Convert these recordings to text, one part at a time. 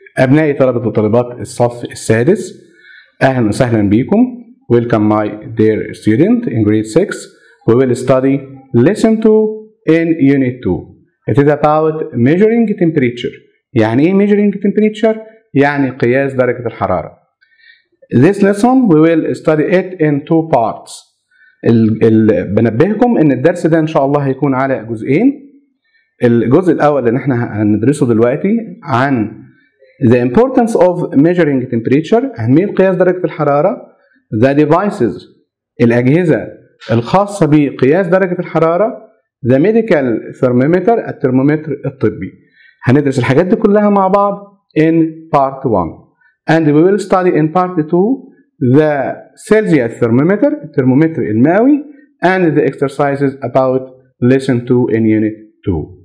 أبنائي طلبة وطالبات الصف السادس أهلا وسهلا بكم Welcome my dear student in grade 6 We will study lesson 2 in unit 2 It is about measuring temperature يعني إيه measuring temperature؟ يعني قياس درجة الحرارة This lesson we will study it in two parts ال ال بنبهكم ان الدرس ده ان شاء الله هيكون على جزئين الجزء الاول اللي احنا هندرسه دلوقتي عن the importance of measuring temperature أهمية قياس درجة الحرارة the devices الأجهزة الخاصة بقياس درجة الحرارة the medical thermometer الترمومتر الطبي هندرس الحاجات دي كلها مع بعض in part 1 and we will study in part 2 the Celsius thermometer الترمومتر المئوي and the exercises about lesson 2 in unit 2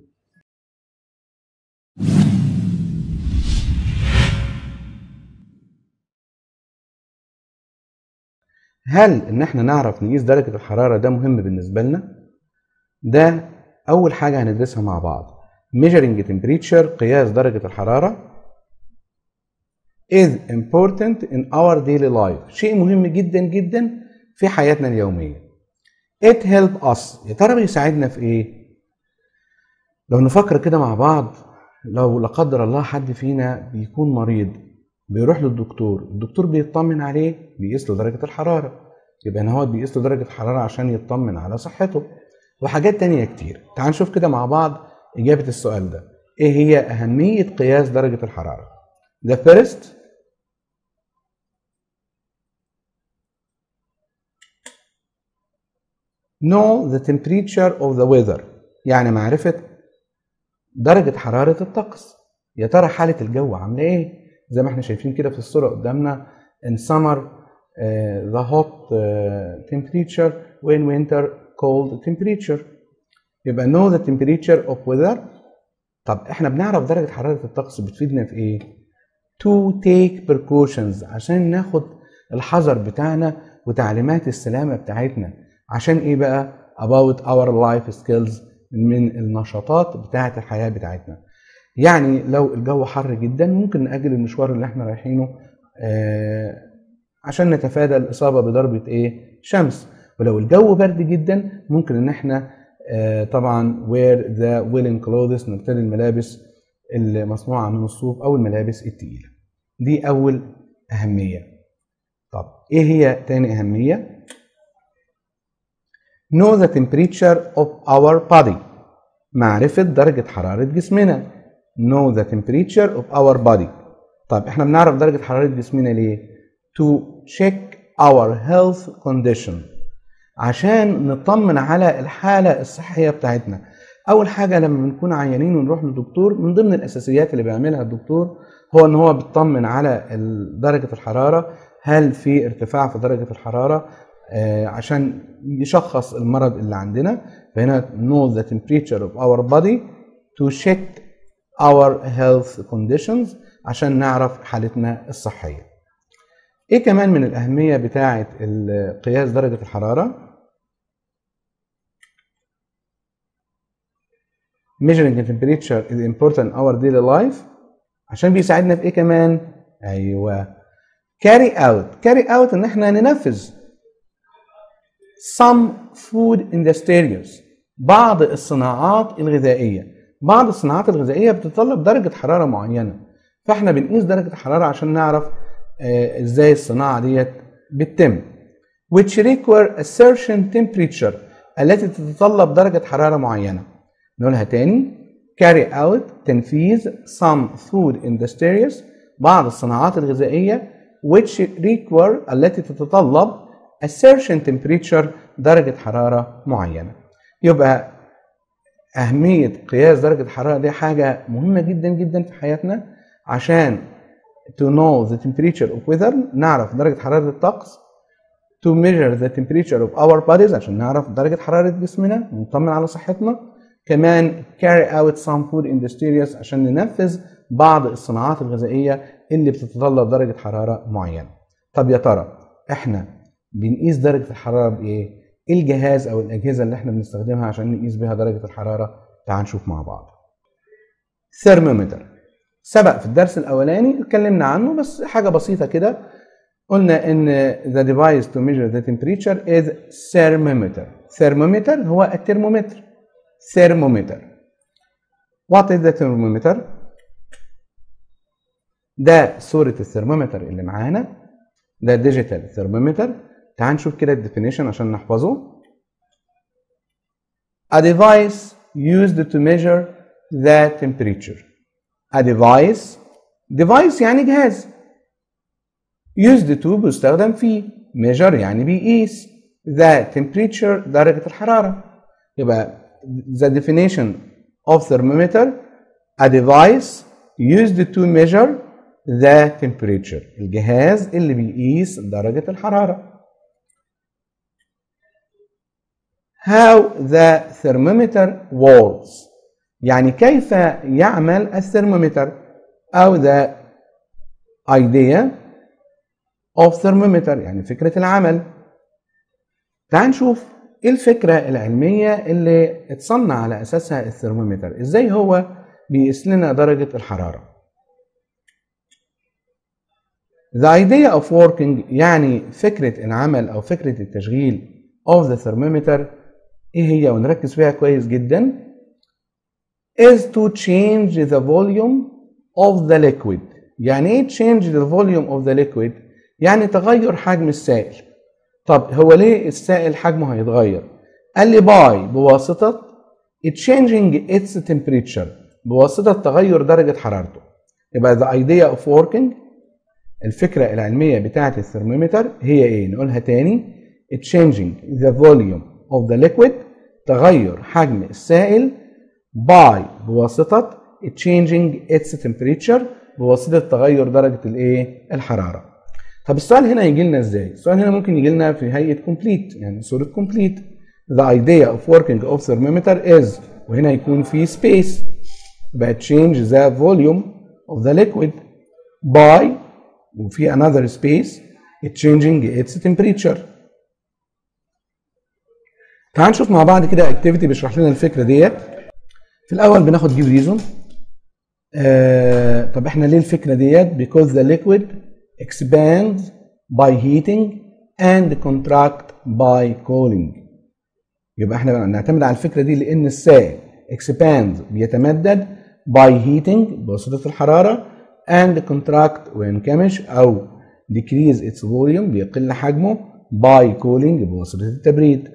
هل ان احنا نعرف نقيس درجة الحرارة ده مهم بالنسبة لنا؟ ده أول حاجة هندرسها مع بعض. measuring temperature قياس درجة الحرارة is important in our daily life. شيء مهم جدا جدا في حياتنا اليومية. It help us. يا ترى بيساعدنا في إيه؟ لو نفكر كده مع بعض لو لا قدر الله حد فينا بيكون مريض بيروح للدكتور الدكتور بيطمن عليه بيقيس له درجة الحرارة يبقى ان هو بيقيس له درجة الحرارة عشان يطمن على صحته وحاجات تانية كتير تعال نشوف كده مع بعض إجابة السؤال ده إيه هي أهمية قياس درجة الحرارة The first know the temperature of the weather يعني معرفة درجة حرارة الطقس يا ترى حالة الجو عاملة إيه زي ما احنا شايفين كده في الصورة قدامنا in summer uh, the hot uh, temperature when winter cold temperature يبقى know the temperature of weather طب احنا بنعرف درجة حرارة الطقس بتفيدنا في ايه to take precautions عشان ناخد الحذر بتاعنا وتعليمات السلامة بتاعتنا عشان ايه بقى about our life skills من النشاطات بتاعة الحياة بتاعتنا يعني لو الجو حر جدا ممكن نأجل المشوار اللي احنا رايحينه آه عشان نتفادى الإصابة بضربة إيه؟ شمس ولو الجو برد جدا ممكن إن احنا آه طبعا wear the woolen clothes نرتدي الملابس المصنوعة من الصوف أو الملابس التقيلة دي أول أهمية طب إيه هي تاني أهمية؟ know the temperature of our body معرفة درجة حرارة جسمنا know the temperature of our body طب احنا بنعرف درجة حرارة جسمنا ليه؟ to check our health condition عشان نطمن على الحالة الصحية بتاعتنا أول حاجة لما بنكون عيانين ونروح للدكتور من ضمن الأساسيات اللي بيعملها الدكتور هو إن هو بيطمن على درجة الحرارة هل في ارتفاع في درجة الحرارة آه عشان يشخص المرض اللي عندنا فهنا know the temperature of our body to check our health conditions عشان نعرف حالتنا الصحيه ايه كمان من الاهميه بتاعه قياس درجه الحراره measuring the temperature is important in our daily life عشان بيساعدنا في ايه كمان ايوه carry out carry out ان احنا ننفذ some food industries بعض الصناعات الغذائيه بعض الصناعات الغذائيه بتتطلب درجه حراره معينه فاحنا بنقيس درجه الحراره عشان نعرف ازاي الصناعه ديت بتتم which require a certain temperature التي تتطلب درجة حرارة معينة نقولها تاني carry out تنفيذ some food industries بعض الصناعات الغذائية which require التي تتطلب a certain temperature درجة حرارة معينة يبقى أهمية قياس درجة الحرارة دي حاجة مهمة جدا جدا في حياتنا عشان to know the temperature of weather نعرف درجة حرارة الطقس to measure the temperature of our bodies عشان نعرف درجة حرارة جسمنا ونطمن على صحتنا كمان carry out some food industries عشان ننفذ بعض الصناعات الغذائية اللي بتتطلب درجة حرارة معينة طب يا ترى احنا بنقيس درجة الحرارة بإيه؟ ايه الجهاز او الاجهزة اللي احنا بنستخدمها عشان نقيس بيها درجة الحرارة؟ تعال نشوف مع بعض. ثرمومتر سبق في الدرس الاولاني اتكلمنا عنه بس حاجه بسيطه كده قلنا ان the device to measure the temperature is thermometer thermometer هو الترمومتر thermometer what is the thermometer ده صورة الثرمومتر اللي معانا ده ديجيتال ثرمومتر تعال نشوف كده الديفينيشن عشان نحفظه a device used to measure the temperature a device device يعني جهاز used to بيستخدم فيه measure يعني بيقيس the temperature درجة الحرارة يبقى the definition of thermometer a device used to measure the temperature الجهاز اللي بيقيس درجة الحرارة how the thermometer works يعني كيف يعمل الثرمومتر أو the idea of thermometer يعني فكرة العمل تعال نشوف ايه الفكرة العلمية اللي اتصنع على أساسها الثرمومتر ازاي هو بيقيس لنا درجة الحرارة The idea of working يعني فكرة العمل أو فكرة التشغيل of the thermometer إيه هي ونركز فيها كويس جدا is to change the volume of the liquid يعني إيه change the volume of the liquid يعني تغير حجم السائل طب هو ليه السائل حجمه هيتغير قال لي باي بواسطة changing its temperature بواسطة تغير درجة حرارته يبقى the idea of working الفكرة العلمية بتاعة الثرمومتر هي ايه؟ نقولها تاني changing the volume of the liquid تغير حجم السائل by بواسطة changing its temperature بواسطة تغير درجة الايه؟ الحرارة. طب السؤال هنا يجي لنا ازاي؟ السؤال هنا ممكن يجي لنا في هيئة complete يعني صورة complete. The idea of working of thermometer is وهنا يكون في space يبقى change the volume of the liquid by وفي another space changing its temperature تعال نشوف مع بعض كده activity بيشرح لنا الفكره ديت في الاول بناخد give reason آه طب احنا ليه الفكره ديت because the liquid expands by heating and contract by cooling يبقى احنا نعتمد على الفكره دي لان السائل expands بيتمدد by heating بواسطه الحراره and contract وينكمش او decrease its volume بيقل حجمه by cooling بواسطة التبريد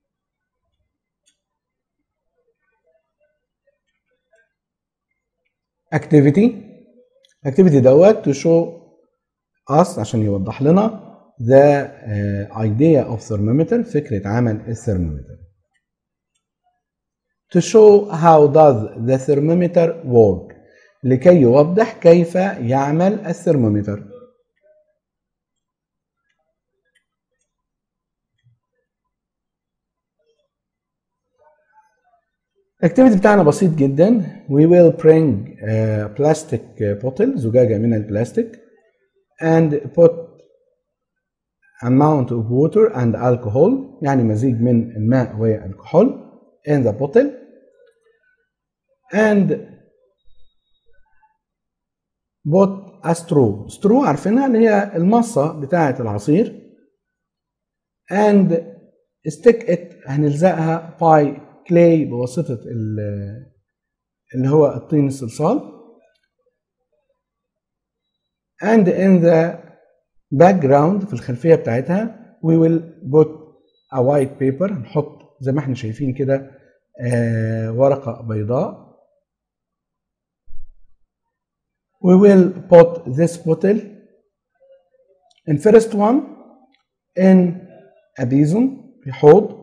activity activity دوت to show us عشان يوضح لنا the uh, idea of thermometer فكرة عمل الثرمومتر to show how does the thermometer work لكي يوضح كيف يعمل الثرمومتر الاكتيفيتي بتاعنا بسيط جدا we will bring a plastic bottle زجاجة من البلاستيك and put amount of water and alcohol يعني مزيج من الماء والكحول in the bottle and put a straw straw عارفينها اللي هي المصة بتاعة العصير and stick it هنلزقها by clay بواسطة اللي هو الطين الصلصال and in the background في الخلفية بتاعتها we will put a white paper هنحط زي ما احنا شايفين كده آه ورقة بيضاء we will put this bottle in first one in a basin في حوض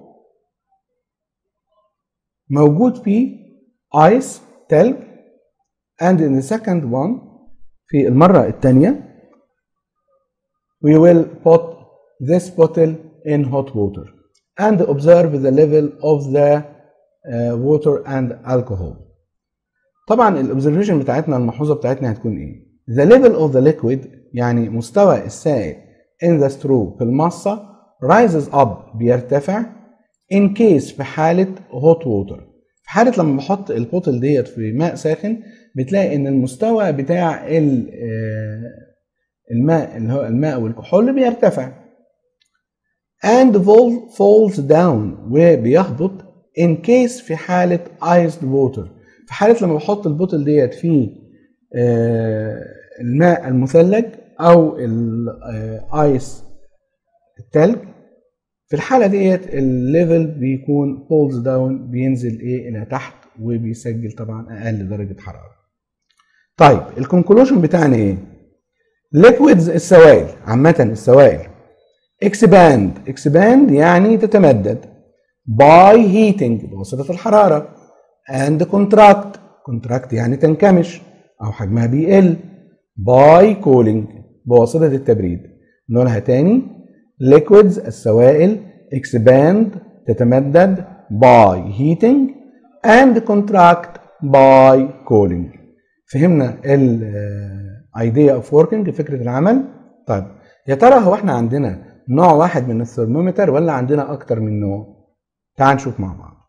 موجود فيه ice تلج and in the second one في المرة الثانية we will put this bottle in hot water and observe the level of the uh, water and alcohol طبعا الاوبزرفيشن بتاعتنا الملحوظه بتاعتنا هتكون ايه the level of the liquid يعني مستوى السائل in the straw في المصه rises up بيرتفع in case في حاله hot water في حاله لما بحط البوتل ديت في ماء ساخن بتلاقي ان المستوى بتاع ال- آه، الماء اللي هو الماء والكحول بيرتفع and fall, falls down وبيهبط in case في حالة iced water في حالة لما بحط البوتل ديت في آه، الماء المثلج أو الايس التلج في الحالة ديت الليفل بيكون falls down بينزل ايه إلى تحت وبيسجل طبعا أقل درجة حرارة طيب الكونكلوجن بتاعنا ايه؟ liquids السوائل عامة السوائل expand expand يعني تتمدد by heating بواسطة الحرارة and contract contract يعني تنكمش أو حجمها بيقل by cooling بواسطة التبريد نقولها تاني liquids السوائل expand تتمدد by heating and contract by cooling فهمنا ال idea of working فكرة العمل طيب يا ترى هو احنا عندنا نوع واحد من الثرمومتر ولا عندنا اكتر من نوع تعال نشوف مع بعض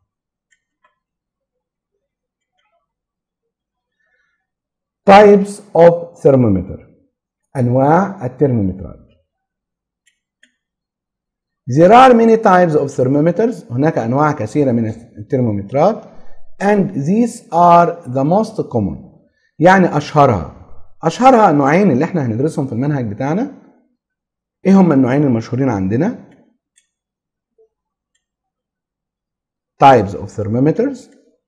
types of thermometer انواع الترمومترات There are many types of thermometers هناك انواع كثيره من الترمومترات and these are the most common يعني اشهرها اشهرها النوعين اللي احنا هندرسهم في المنهج بتاعنا ايه هم النوعين المشهورين عندنا types of thermometers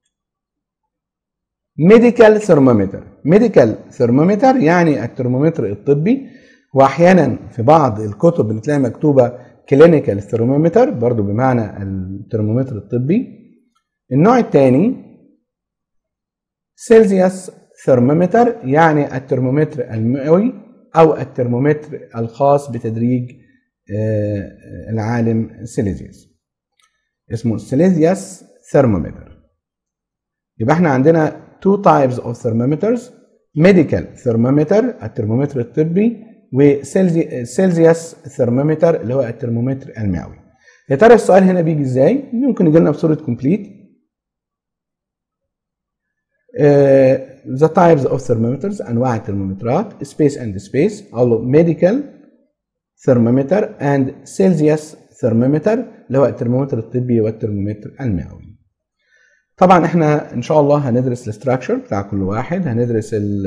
medical thermometer medical thermometer يعني الترمومتر الطبي واحيانا في بعض الكتب بنتلاقي مكتوبه clinical thermometer برضو بمعنى الترمومتر الطبي النوع الثاني سيلزيوس ثرمومتر يعني الترمومتر المئوي او الترمومتر الخاص بتدريج آه، العالم سيليزيوس اسمه سيليزيوس ثرمومتر يبقى احنا عندنا two types of thermometers medical thermometer الترمومتر الطبي وسيلزيوس ثرمومتر اللي هو الترمومتر المئوي يا ترى السؤال هنا بيجي ازاي ممكن يجي لنا بصوره كومبليت the types of thermometers انواع الترمومترات space and space او medical thermometer and celsius thermometer اللي هو الترمومتر الطبي والترمومتر المئوي طبعا احنا ان شاء الله هندرس الاستراكشر بتاع كل واحد هندرس ال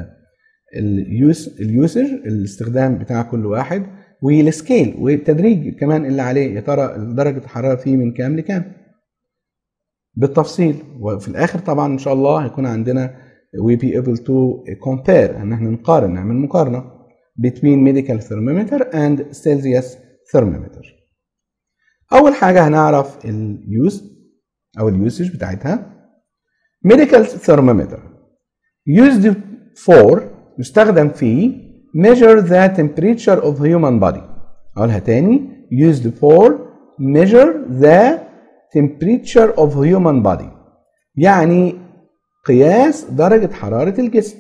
اليوس اليوسج الاستخدام بتاع كل واحد والسكيل والتدريج كمان اللي عليه يا ترى درجه الحراره فيه من كام لكام بالتفصيل وفي الاخر طبعا ان شاء الله هيكون عندنا we be able to compare ان احنا نقارن نعمل مقارنه between medical thermometer and Celsius thermometer اول حاجه هنعرف اليوز او اليوسج بتاعتها medical thermometer used for يستخدم في measure the temperature of human body اقولها تاني used for measure the temperature of human body يعني قياس درجة حرارة الجسم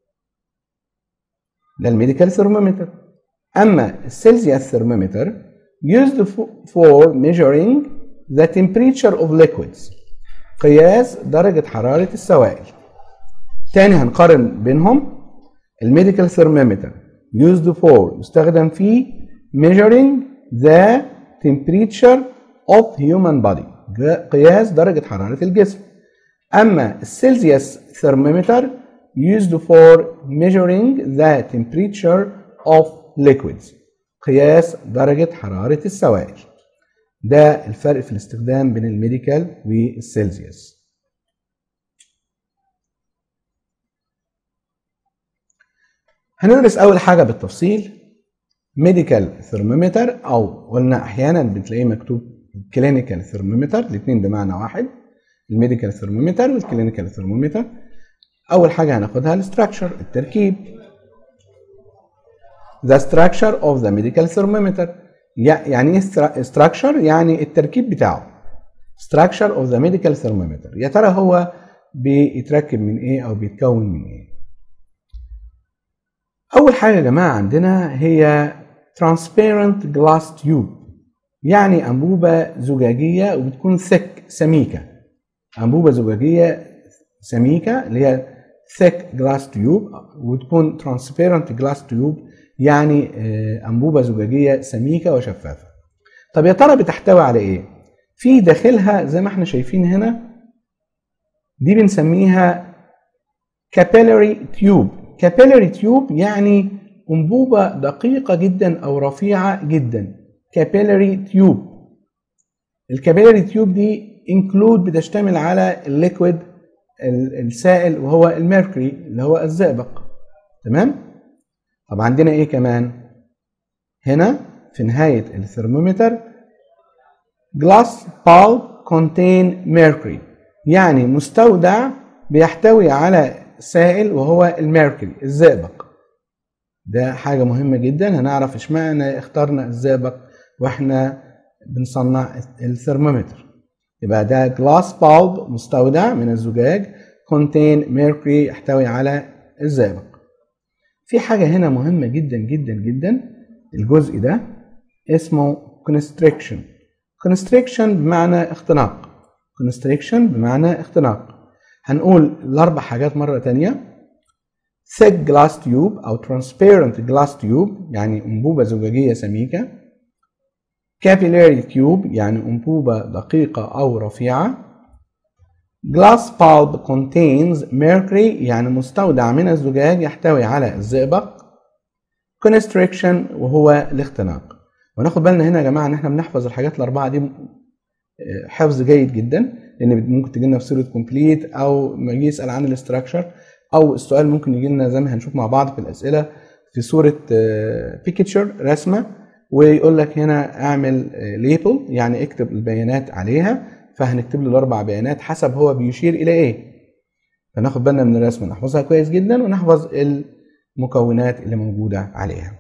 ده الميديكال ثرمومتر أما السيلزيوس ثرمومتر used for measuring the temperature of liquids قياس درجة حرارة السوائل تاني هنقارن بينهم الميديكال ثرمومتر used for يستخدم في measuring the temperature of human body قياس درجة حرارة الجسم أما السيلزيوس thermometer used for measuring the temperature of liquids قياس درجة حرارة السوائل ده الفرق في الاستخدام بين الميديكال والسيلزيوس هندرس أول حاجة بالتفصيل ميديكال ثرمومتر أو قلنا أحيانا بتلاقيه مكتوب كلينيكال ثرمومتر الاثنين بمعنى واحد الميديكال ثرمومتر والكلينيكال ثرمومتر اول حاجه هناخدها الاستراكشر التركيب the structure of the medical thermometer يعني ايه structure يعني التركيب بتاعه structure of the medical thermometer يا ترى هو بيتركب من ايه او بيتكون من ايه اول حاجه يا جماعه عندنا هي transparent glass tube يعني انبوبه زجاجيه وبتكون ثك سميكه انبوبه زجاجيه سميكه اللي هي thick glass tube وتكون transparent glass tube يعني آه، انبوبه زجاجيه سميكه وشفافه. طب يا ترى بتحتوي على ايه؟ في داخلها زي ما احنا شايفين هنا دي بنسميها capillary tube. capillary tube يعني انبوبه دقيقه جدا او رفيعه جدا. capillary tube. الكابيلاري تيوب دي include بتشتمل على الليكويد السائل وهو الميركوري اللي هو الزئبق تمام طب عندنا ايه كمان هنا في نهاية الثرمومتر glass bulb contain mercury يعني مستودع بيحتوي على سائل وهو الميركوري الزئبق ده حاجة مهمة جدا هنعرف اشمعنى اخترنا الزئبق واحنا بنصنع الثرمومتر يبقى ده جلاس بالب مستودع من الزجاج contain mercury يحتوي على الزئبق في حاجة هنا مهمة جدا جدا جدا الجزء ده اسمه constriction constriction بمعنى اختناق constriction بمعنى اختناق هنقول الأربع حاجات مرة تانية thick glass tube أو transparent glass tube يعني أنبوبة زجاجية سميكة capillary tube يعني أنبوبة دقيقة أو رفيعة glass bulb contains mercury يعني مستودع من الزجاج يحتوي على الزئبق constriction وهو الاختناق وناخد بالنا هنا يا جماعة إن احنا بنحفظ الحاجات الأربعة دي حفظ جيد جدا لأن ممكن تجي لنا في صورة كومبليت أو ما يجي يسأل عن الاستراكشر أو السؤال ممكن يجي لنا زي ما هنشوف مع بعض في الأسئلة في صورة بيكتشر رسمة ويقول لك هنا اعمل ليبل يعني اكتب البيانات عليها فهنكتب له الاربع بيانات حسب هو بيشير الى ايه فناخد بالنا من الرسمه نحفظها كويس جدا ونحفظ المكونات اللي موجوده عليها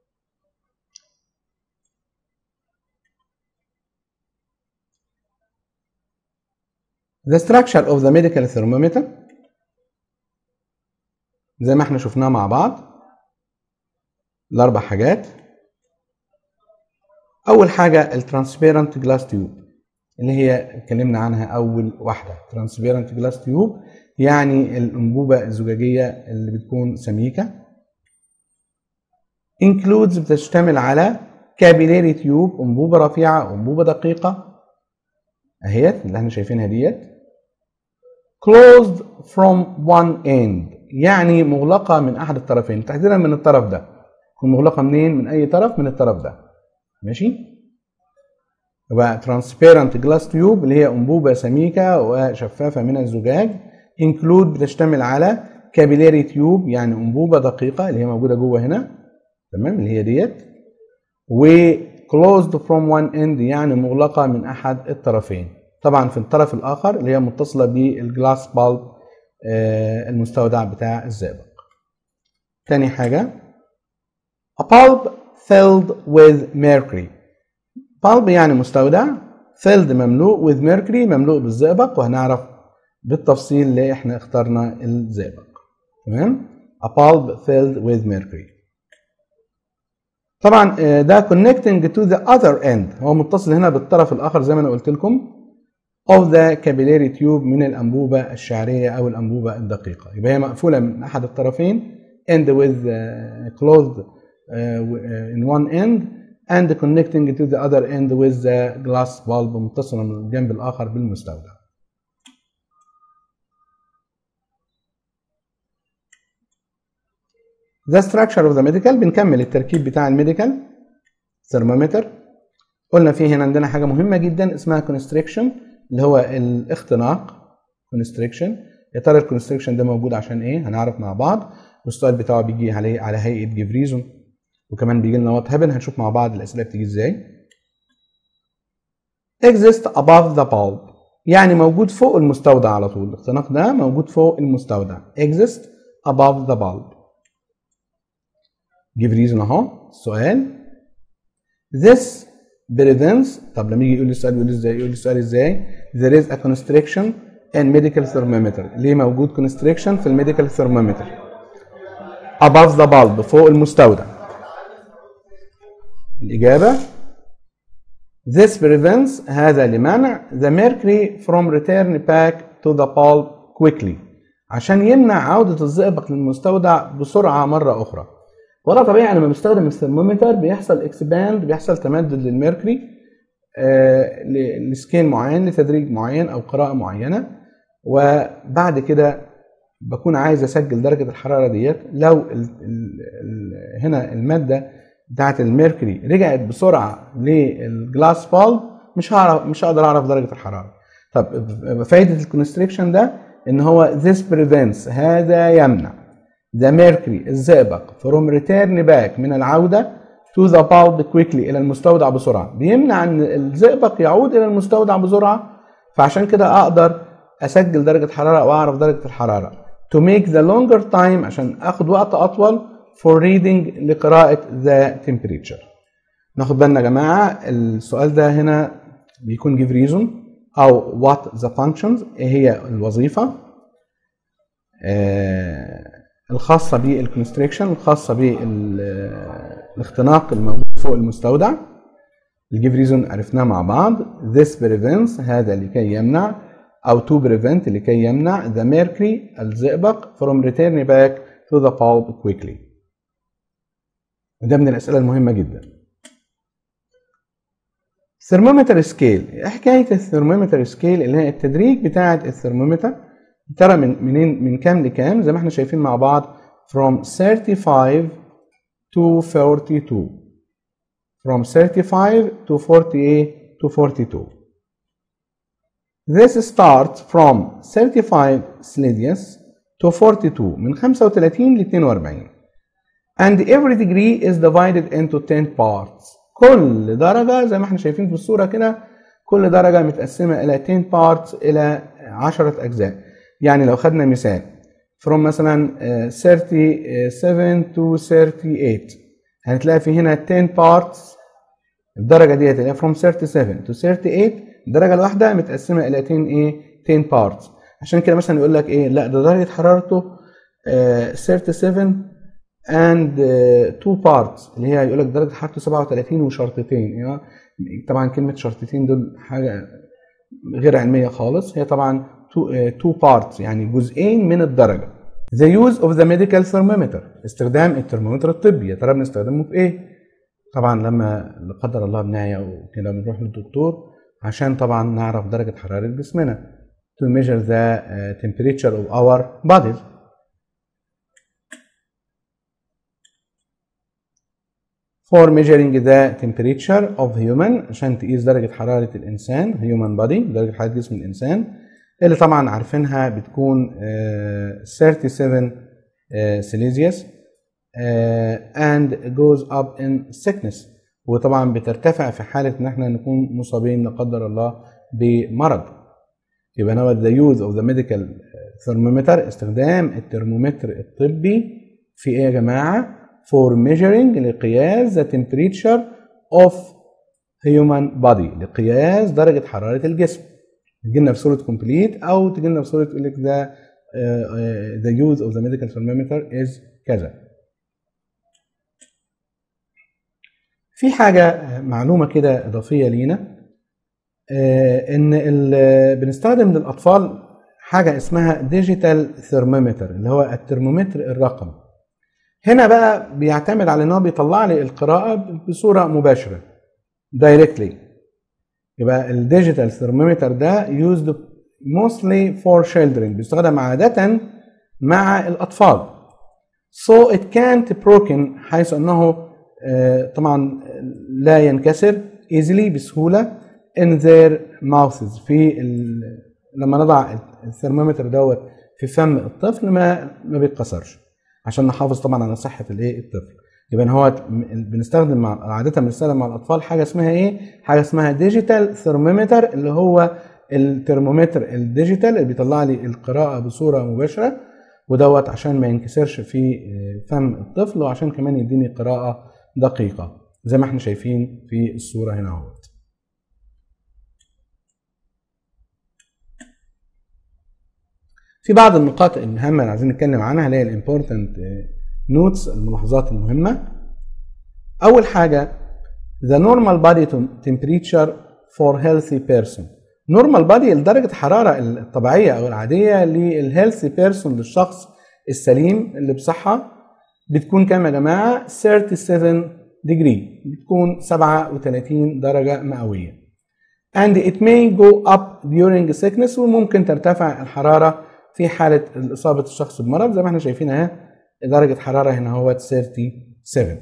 The structure of the medical thermometer زي ما احنا شفناه مع بعض الاربع حاجات اول حاجه الترانسبيرنت جلاس تيوب اللي هي اتكلمنا عنها اول واحده ترانسبيرنت جلاس تيوب يعني الانبوبه الزجاجيه اللي بتكون سميكه includes بتشتمل على كابيلاري تيوب انبوبه رفيعه انبوبه دقيقه اهيت اللي احنا شايفينها ديت closed from one end يعني مغلقه من احد الطرفين تحديدا من الطرف ده تكون مغلقه منين من اي طرف من الطرف ده ماشي يبقى ترانسبيرنت جلاس تيوب اللي هي انبوبه سميكه وشفافه من الزجاج انكلود بتشتمل على كابيلاري تيوب يعني انبوبه دقيقه اللي هي موجوده جوه هنا تمام اللي هي ديت و closed from one end يعني مغلقه من احد الطرفين طبعا في الطرف الاخر اللي هي متصله بالجلاس بالب المستودع بتاع الزئبق تاني حاجه a bulb filled with mercury bulb يعني مستودع filled مملوء with mercury مملوء بالزئبق وهنعرف بالتفصيل ليه احنا اخترنا الزئبق تمام a bulb filled with mercury طبعا ده connecting to the other end هو متصل هنا بالطرف الاخر زي ما انا قلت لكم of the capillary tube من الانبوبه الشعريه او الانبوبه الدقيقه يبقى هي مقفوله من احد الطرفين end with uh, closed uh, in one end and connecting to the other end with the glass bulb متصلة من الجنب الآخر بالمستودع. The structure of the medical بنكمل التركيب بتاع الميديكال ثرمومتر قلنا فيه هنا عندنا حاجة مهمة جدا اسمها constriction اللي هو الاختناق constriction يا ترى الكونستريكشن ده موجود عشان ايه؟ هنعرف مع بعض والسؤال بتاعه بيجي عليه على هيئة جيف ريزون وكمان بيجي لنا وات هابن هنشوف مع بعض الاسئله بتيجي ازاي exist above the bulb يعني موجود فوق المستودع على طول الاختناق ده موجود فوق المستودع exist above the bulb give reason اهو السؤال this prevents طب لما يجي يقول لي السؤال يقول لي ازاي يقول لي السؤال ازاي there is a constriction in medical thermometer ليه موجود constriction في الميديكال thermometer above the bulb فوق المستودع الإجابة This prevents هذا لمنع the mercury from return back to the bulb quickly عشان يمنع عودة الزئبق للمستودع بسرعة مرة أخرى ولا طبيعي لما بستخدم الثرمومتر بيحصل اكسباند بيحصل تمدد للميركوري آه، ل- لسكيل معين لتدريج معين أو قراءة معينة وبعد كده بكون عايز اسجل درجه الحراره ديت لو ال ال ال هنا الماده بتاعت الميركوري رجعت بسرعه للجلاس بالب مش هعرف مش هقدر اعرف درجه الحراره طب فايده الكونستريكشن ده ان هو this prevents هذا يمنع the mercury الزئبق from return back من العوده to the bulb quickly الى المستودع بسرعه بيمنع ان الزئبق يعود الى المستودع بسرعه فعشان كده اقدر اسجل درجه حراره واعرف درجه الحراره to make the longer time عشان اخد وقت اطول for reading لقراءه the temperature ناخد بالنا يا جماعه السؤال ده هنا بيكون give reason او what the functions ايه هي الوظيفه آه الخاصه بالكونستريكشن الخاصه بالاختناق الموجود فوق المستودع الجيف ريزون عرفناه مع بعض this prevents هذا لكي يمنع او to prevent لكي يمنع the mercury الزئبق from returning back to the bulb quickly وده من الاسئله المهمه جدا ثرمومتر سكيل ايه حكايه الثرمومتر سكيل اللي هي التدريج بتاعه الثرمومتر ترى من منين من كام لكام زي ما احنا شايفين مع بعض from 35 to 42 from 35 to 48 to 42 This starts from 35 Celsius to 42 من 35 ل 42 and every degree is divided into 10 parts كل درجة زي ما احنا شايفين في الصورة كده كل درجة متقسمة إلى 10 parts إلى 10 أجزاء يعني لو خدنا مثال from مثلا آه، 37 to 38 هنتلاقي في هنا 10 parts الدرجة ديت اللي هي from 37 to 38 الدرجة الواحدة متقسمة إلى 10 إيه 10 parts عشان كده مثلا يقول لك إيه لا ده درجة حرارته آه، 37 and 2 parts اللي هي يقول لك درجة حرارته 37 وشرطتين يعني طبعا كلمة شرطتين دول حاجة غير علمية خالص هي طبعا 2 parts يعني جزئين من الدرجة The use of the medical thermometer استخدام الترمومتر الطبي يا ترى بنستخدمه في ايه؟ طبعا لما لا قدر الله بنعيا وكده بنروح للدكتور عشان طبعا نعرف درجة حرارة جسمنا to measure the uh, temperature of our bodies for measuring the temperature of human عشان تقيس درجة حرارة الإنسان human body درجة حرارة جسم الإنسان اللي طبعا عارفينها بتكون آه، 37 سيليزيوس and goes up in sickness وطبعا بترتفع في حالة إن احنا نكون مصابين لا قدر الله بمرض يبقى نوع the use of the medical thermometer استخدام الترمومتر الطبي في ايه يا جماعة؟ for measuring لقياس the temperature of human body لقياس درجة حرارة الجسم تجي لنا في صورة complete أو تجي لنا في صورة يقول لك the, uh, the use of the medical thermometer is كذا في حاجة معلومة كده إضافية لينا آه، إن ال- بنستخدم للأطفال حاجة اسمها ديجيتال ثرمومتر اللي هو الترمومتر الرقمي هنا بقى بيعتمد على ان هو بيطلع لي القراءة بصورة مباشرة دايركتلي يبقى الديجيتال ثرمومتر ده used mostly for children بيستخدم عادة مع الأطفال so it can't broken حيث أنه آه، طبعا لا ينكسر easily بسهولة in their mouths في ال... لما نضع الثرمومتر دوت في فم الطفل ما ما بيتكسرش عشان نحافظ طبعا على صحه الايه الطفل يبقى هو بنستخدم مع عاده بنستخدم مع الاطفال حاجه اسمها ايه حاجه اسمها ديجيتال ثرمومتر اللي هو الترمومتر الديجيتال اللي بيطلع لي القراءه بصوره مباشره ودوت عشان ما ينكسرش في فم الطفل وعشان كمان يديني قراءه دقيقه زي ما احنا شايفين في الصوره هنا اهوت في بعض النقاط الهامة اللي عايزين نتكلم عنها اللي هي الامبورتنت نوتس الملاحظات المهمة. أول حاجة the normal body temperature for healthy person. نورمال بادي درجه الحراره الطبيعيه او العاديه للهيلثي بيرسون للشخص السليم اللي بصحه بتكون كام يا جماعه 37 ديجري بتكون 37 درجه مئويه and it may go up during sickness وممكن ترتفع الحراره في حاله اصابه الشخص بمرض زي ما احنا شايفين اهي درجه حراره هنا هو 37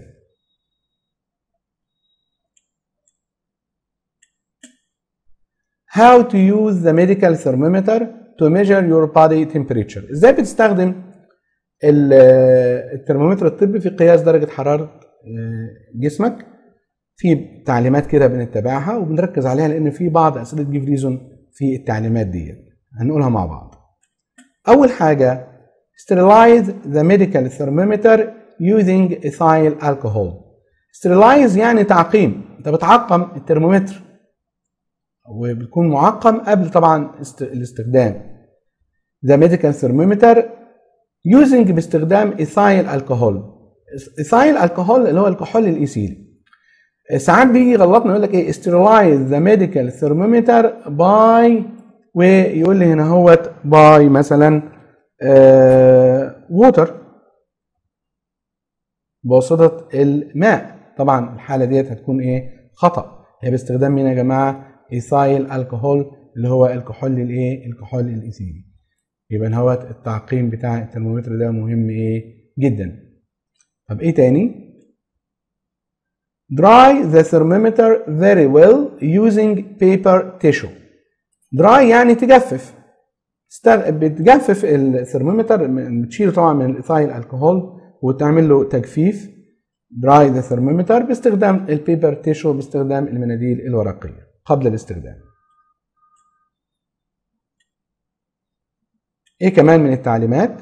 How to use the medical thermometer to measure your body temperature ازاي بتستخدم الترمومتر الطبي في قياس درجه حراره جسمك في تعليمات كده بنتبعها وبنركز عليها لان في بعض اسئله جيف ريزون في التعليمات دي هنقولها مع بعض اول حاجه sterilize the medical thermometer using ethyl alcohol sterilize يعني تعقيم انت بتعقم الترمومتر وبيكون معقم قبل طبعا الاستخدام the medical thermometer using باستخدام ethyl alcohol ethyl alcohol اللي هو الكحول الايثيلي ساعات بيجي يغلطنا يقول لك ايه sterilize the medical thermometer by ويقول لي هنا هوت باي مثلا ووتر بواسطة الماء طبعا الحالة ديت هتكون ايه خطأ هي باستخدام مين يا جماعة ايثايل الكحول اللي هو الكحول الايه الكحول الايثيلي يبقى هوت التعقيم بتاع الترمومتر ده مهم ايه جدا طب ايه تاني dry the thermometer very well using paper tissue dry يعني تجفف استغ... بتجفف الثرمومتر بتشيله طبعا من الايثايل الكحول وتعمل له تجفيف dry the thermometer باستخدام البيبر تيشو باستخدام المناديل الورقيه قبل الاستخدام ايه كمان من التعليمات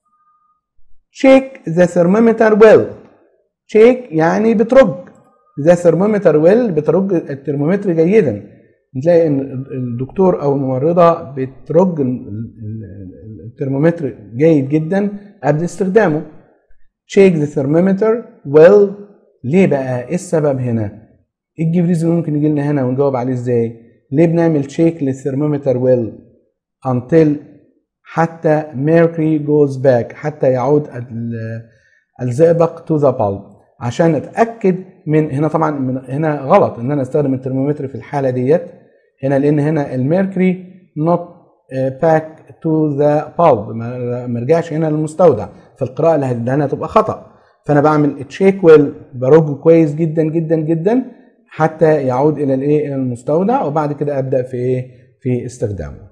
shake the thermometer well shake يعني بترج the thermometer well بترج الترمومتر جيدا تلاقي ان الدكتور او الممرضه بترج الترمومتر جيد جدا قبل استخدامه shake the thermometer well ليه بقى ايه السبب هنا ايه الجبريز اللي ممكن يجي لنا هنا ونجاوب عليه ازاي ليه بنعمل شيك للثرمومتر well until حتى mercury goes back حتى يعود الزئبق to the bulb عشان اتاكد من هنا طبعا من هنا غلط ان انا استخدم الترمومتر في الحاله ديت هنا لان هنا الميركوري not back to the bulb ما رجعش هنا للمستودع فالقراءه اللي هنا تبقى خطا فانا بعمل تشيك ويل برج كويس جدا جدا جدا حتى يعود الى الايه الى المستودع وبعد كده ابدا في ايه في استخدامه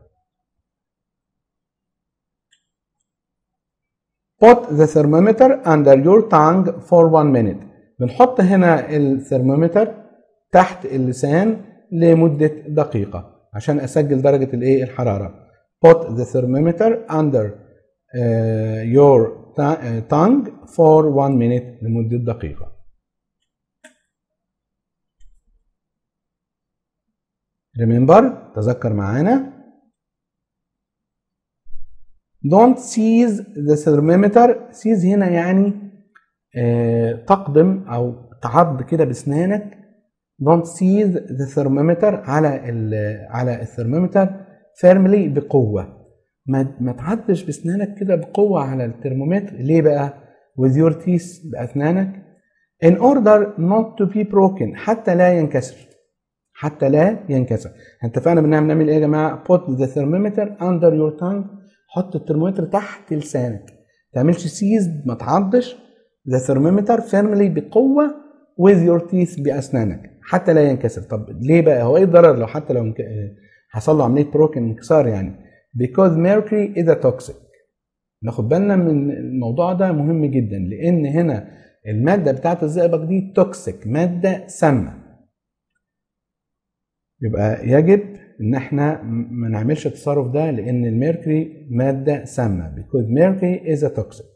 Put the thermometer under your tongue for one minute. بنحط هنا الثرمومتر تحت اللسان لمدة دقيقة عشان أسجل درجة الإيه الحرارة. Put the thermometer under uh, your tongue for one minute لمدة دقيقة. Remember تذكر معانا Don't seize the thermometer seize هنا يعني آه تقدم أو تعض كده بأسنانك Don't seize the thermometer على ال على الثرمومتر firmly بقوة ما ما تعضش بأسنانك كده بقوة على الترمومتر ليه بقى؟ with your teeth بأسنانك in order not to be broken حتى لا ينكسر حتى لا ينكسر اتفقنا بنعمل نعمل ايه يا جماعه put the thermometer under your tongue حط الترمومتر تحت لسانك ما تعملش سيز ما تعضش the thermometer firmly بقوه with your teeth باسنانك حتى لا ينكسر طب ليه بقى هو ايه الضرر لو حتى لو انك... حصل له عمليه بروكن انكسار يعني because mercury is a toxic ناخد بالنا من الموضوع ده مهم جدا لان هنا الماده بتاعت الزئبق دي توكسيك ماده سامه يبقى يجب ان احنا ما نعملش التصرف ده لان الميركوري ماده سامه because mercury is a toxic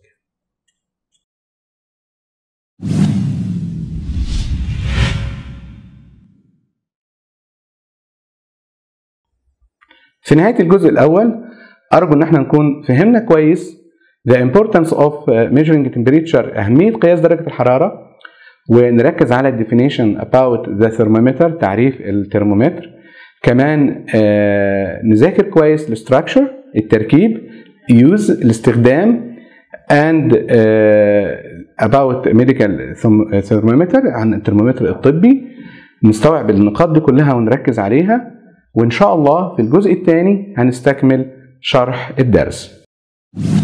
في نهايه الجزء الاول ارجو ان احنا نكون فهمنا كويس the importance of measuring temperature اهميه قياس درجه الحراره ونركز على definition about the thermometer تعريف الترمومتر كمان آه نذاكر كويس الاستراكشر التركيب يوز الاستخدام and uh, about medical thermometer عن الترمومتر الطبي نستوعب النقاط دي كلها ونركز عليها وان شاء الله في الجزء الثاني هنستكمل شرح الدرس